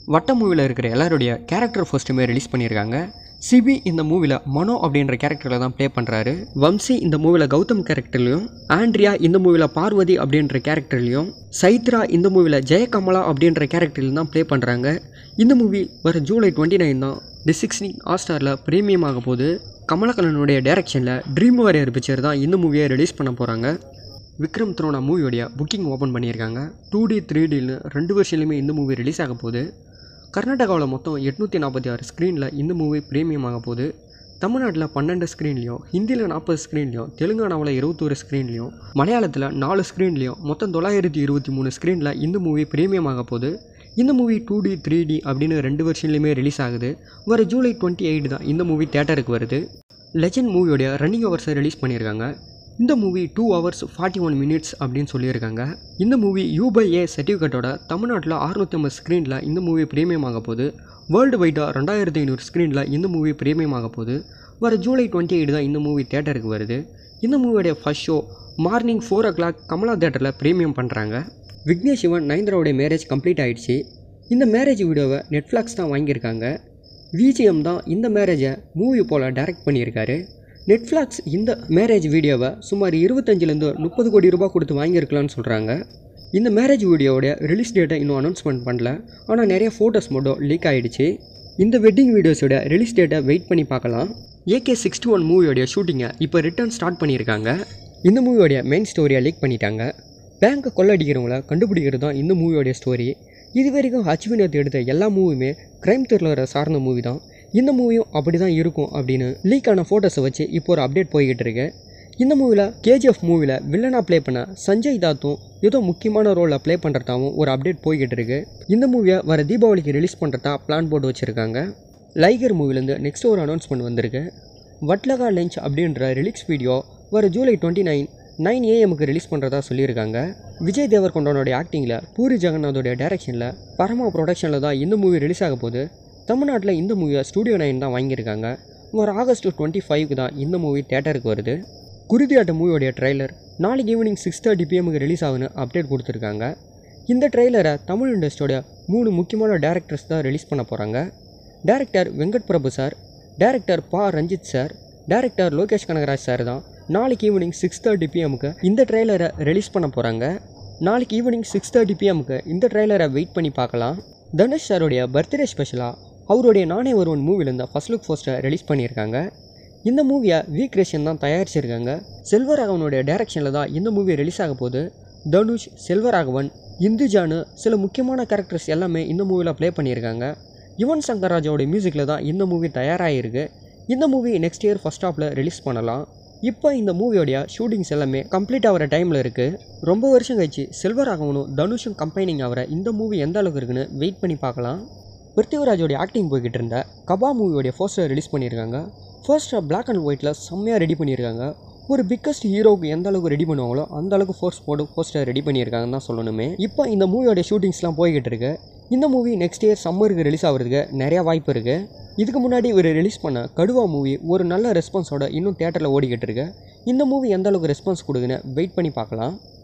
வட்ட மூவியில் இருக்கிற எல்லாருடைய கேரக்டர் ஃபர்ஸ்ட்டுமே ரிலீஸ் பண்ணியிருக்காங்க சிபி இந்த மூவியில் மனோ அப்படின்ற கேரக்டரில் தான் ப்ளே பண்ணுறாரு வம்சி இந்த மூவியில் கௌதம் கேரக்டர்லையும் ஆண்ட்ரியா இந்த மூவியில் பார்வதி அப்படின்ற கேரக்டர்லையும் சைத்ரா இந்த மூவியில் ஜெயகமலா அப்படின்ற கேரக்டர்லையும் தான் ப்ளே பண்ணுறாங்க இந்த மூவி வர ஜூலை டுவெண்ட்டி நைன் தான் தி சிக்ஸ்டீன் ஹாட்ஸ்டாரில் ப்ரீமியம் ஆக போது கமலக்கலனுடைய டைரக்ஷனில் ட்ரீம் வாரியர் பிக்சர் தான் இந்த மூவியை ரிலீஸ் பண்ண போகிறாங்க விக்ரம் த்ரோனா மூவியோடைய புக்கிங் ஓப்பன் பண்ணியிருக்காங்க டூ டி த்ரீ டின்னு ரெண்டு வருஷத்துலையுமே இந்த மூவி ரிலீஸ் ஆக போகுது கர்நாடகாவில் மொத்தம் எட்நூற்றி நாற்பத்தி ஆறு ஸ்க்ரீனில் இந்த மூவி ப்ரீமியம் ஆக போகுது தமிழ்நாட்டில் பன்னெண்டு ஸ்க்ரீன்லையும் ஹிந்தியில் நாற்பது ஸ்க்ரீன்லையும் தெலுங்கானாவில் இருபத்தோரு ஸ்க்ரீன்லையும் மலையாளத்தில் நாலு ஸ்க்ரீன்லையும் மொத்தம் தொள்ளாயிரத்தி இருபத்தி மூணு ஸ்க்ரீனில் இந்த மூவி ப்ரீமியம் ஆக போகுது இந்த movie two D three D அப்படின்னு ரெண்டு வருஷன்லையுமே ரிலீஸ் ஆகுது வர ஜூலை டுவெண்ட்டி எயிட் தான் இந்த மூவி தேட்டருக்கு வருது லெஜண்ட் மூவியோடைய ரன்னிங் ஹவர்ஸை ரிலீஸ் பண்ணியிருக்காங்க இந்த movie two hours forty one minutes அப்படின்னு சொல்லியிருக்காங்க இந்த மூவி யூ பை ஏ சர்டிஃபிகேட்டோட தமிழ்நாட்டில் அறுநூற்றி ஐம்பது ஸ்க்ரீனில் இந்த மூவி ப்ரீமியம் ஆக போகுது வேர்ல்டு வைடாக ரெண்டாயிரத்தி ஐநூறு ஸ்க்ரீனில் இந்த மூவி ப்ரீமியம் ஆக போகுது வர ஜூலை டுவெண்ட்டி எயிட் தான் இந்த மூவி தேட்டருக்கு வருது இந்த மூவியோடைய first show morning four o'clock Kamala தேட்டரில் ப்ரீமியம் பண்ணுறாங்க விக்னேஷ் சிவன் நயன்தாராவுடைய மேரேஜ் கம்ப்ளீட் ஆயிடுச்சு இந்த மேரேஜ் வீடியோவை நெட்ஃப்ளாக்ஸ் தான் வாங்கியிருக்காங்க விஜிஎம் தான் இந்த மேரேஜை மூவி போல் டைரக்ட் பண்ணியிருக்காரு நெட்ஃப்ளாக்ஸ் இந்த மேரேஜ் வீடியோவை சுமார் இருபத்தஞ்சிலேருந்து முப்பது கோடி ரூபாய் கொடுத்து வாங்கியிருக்கலாம்னு சொல்கிறாங்க இந்த மேரேஜ் வீடியோவோட ரிலீஸ் டேட்டை இன்னும் அனௌன்ஸ்மெண்ட் பண்ணல ஆனால் நிறைய ஃபோட்டோஸ் மட்டும் லீக் ஆகிடுச்சு இந்த வெட்டிங் வீடியோஸோட ரிலீஸ் டேட்டை வெயிட் பண்ணி பார்க்கலாம் ஏகே சிக்ஸ்டி ஒன் மூவியோடைய ஷூட்டிங்கை இப்போ ரிட்டர்ன் ஸ்டார்ட் பண்ணியிருக்காங்க இந்த மூவியோடைய மெயின் ஸ்டோரியை லீக் பண்ணிட்டாங்க பேங்க்கை கொள்ளடிக்கிறவங்கள கண்டுபிடிக்கிறது தான் இந்த மூவியோடைய ஸ்டோரி இது வரைக்கும் ஹச்வினத் எடுத்த எல்லா மூவியுமே க்ரைம் த்ரில்லரை சார்ந்த மூவி தான் இந்த மூவியும் அப்படி தான் இருக்கும் அப்படின்னு லீக் ஆன ஃபோட்டோஸை வச்சு இப்போ ஒரு அப்டேட் போய்கிட்டு இருக்கு இந்த மூவியில் கேஜிஎஃப் மூவியில் வில்லனாக ப்ளே பண்ண சஞ்சய் தாத்தும் ஏதோ முக்கியமான ரோலில் ப்ளே பண்ணுறதாவும் ஒரு அப்டேட் போய்கிட்டு இருக்கு இந்த மூவியை வர தீபாவளிக்கு ரிலீஸ் பண்ணுறதா பிளான் போட்டு வச்சுருக்காங்க லைகர் மூவிலேருந்து நெக்ஸ்ட் ஒரு அனௌன்ஸ்மெண்ட் வந்திருக்கு வட்லகா லஞ்ச் அப்படின்ற ரிலீக்ஸ் வீடியோ வர ஜூலை டுவெண்ட்டி நைன் நைன் ஏஎம்க்கு ரிலீஸ் பண்ணுறதா சொல்லியிருக்காங்க விஜய் தேவர்கொண்டனோட ஆக்டிங்கில் பூரி ஜெகநாதோடைய டைரக்ஷனில் பரமா ப்ரொடக்ஷனில் தான் இந்த மூவி ரிலீஸ் ஆக போகுது தமிழ்நாட்டில் இந்த மூவியை ஸ்டூடியோ நைன் தான் வாங்கியிருக்காங்க வர ஆகஸ்ட் டுவெண்ட்டி ஃபைவ்க்கு தான் இந்த மூவி தேட்டருக்கு வருது குருதியாட்ட மூவியோடைய ட்ரைலர் நாளைக்கு ஈவினிங் சிக்ஸ் தேர்ட்டி பிஎம்க்கு ரிலீஸ் ஆகுன்னு அப்டேட் கொடுத்துருக்காங்க இந்த ட்ரெய்லரை தமிழ் இண்டஸ்ட்ரியோட மூணு முக்கியமான டேரக்டர்ஸ் தான் ரிலீஸ் பண்ண போகிறாங்க director Venkat Prabhu sir director Pa Ranjith sir director Lokesh Kanagaraj sir தான் நாளைக்கு ஈவினிங் சிக்ஸ் தேர்ட்டி பிஎம்க்கு இந்த ட்ரெய்லரை ரிலீஸ் பண்ண போகிறாங்க நாளைக்கு ஈவினிங் சிக்ஸ் தேர்ட்டி பிஎம்க்கு இந்த ட்ரெய்லரை வெயிட் பண்ணி பார்க்கலாம் தனுஷ் சாருடைய பர்த்டே ஸ்பெஷலாக அவருடைய நானே ஒருவன் மூவிலேருந்து ஃபஸ்ட் லுக் போஸ்டரை ரிலீஸ் பண்ணியிருக்காங்க இந்த மூவியை வி கிரேஷன் தான் தயாரிச்சிருக்காங்க செல்வராகவனுடைய டைரக்ஷனில் தான் இந்த மூவி ரிலீஸ் ஆக போகுது தனுஷ் செல்வராகவன் இந்துஜானு சில முக்கியமான கேரக்டர்ஸ் எல்லாமே இந்த மூவியில் ப்ளே பண்ணியிருக்காங்க யுவன் சங்கர் ராஜாவோட மியூசிக்கில் தான் இந்த மூவி தயாராகிருக்கு இந்த மூவி நெக்ஸ்ட் இயர் ஃபஸ்ட் ஹாஃபில் ரிலீஸ் பண்ணலாம் இப்போ இந்த மூவியோடைய ஷூட்டிங்ஸ் எல்லாமே கம்ப்ளீட் ஆகிற டைமில் இருக்குது ரொம்ப வருஷம் கழிச்சு செல்வராகவனும் தனுஷும் கம்பைனிங் ஆகிற இந்த மூவி எந்த அளவுக்கு இருக்குன்னு வெயிட் பண்ணி பார்க்கலாம் பிருத்திவிராஜோடைய ஆக்டிங் போய்கிட்டு இருந்த கபா மூவியோடைய போஸ்டர் ரிலீஸ் பண்ணியிருக்காங்க ஃபர்ஸ்ட்டாக பிளாக் அண்ட் ஒயிட்டில் செம்மையாக ரெடி பண்ணியிருக்காங்க ஒரு பிக்கஸ்ட் ஹீரோவுக்கு எந்த அளவுக்கு ரெடி பண்ணுவாங்களோ அந்த அளவுக்கு ஃபோர்ஸ் போட்டு போஸ்டர் ரெடி பண்ணியிருக்காங்கன்னு தான் சொல்லணுமே இப்போ இந்த மூவியோட ஷூட்டிங்ஸ்லாம் போய்கிட்டு இருக்கு இந்த மூவி நெக்ஸ்ட் இயர் சம்மருக்கு ரிலீஸ் ஆகிறதுக்கு நிறையா வாய்ப்பு இருக்குது இதுக்கு முன்னாடி இவர் ரிலீஸ் பண்ண கடுவா மூவி ஒரு நல்ல ரெஸ்பான்ஸோட இன்னும் தேட்டரில் ஓடிக்கிட்டு இருக்கு இந்த மூவி எந்த அளவுக்கு ரெஸ்பான்ஸ் கொடுக்குன்னு வெயிட் பண்ணி பார்க்கலாம்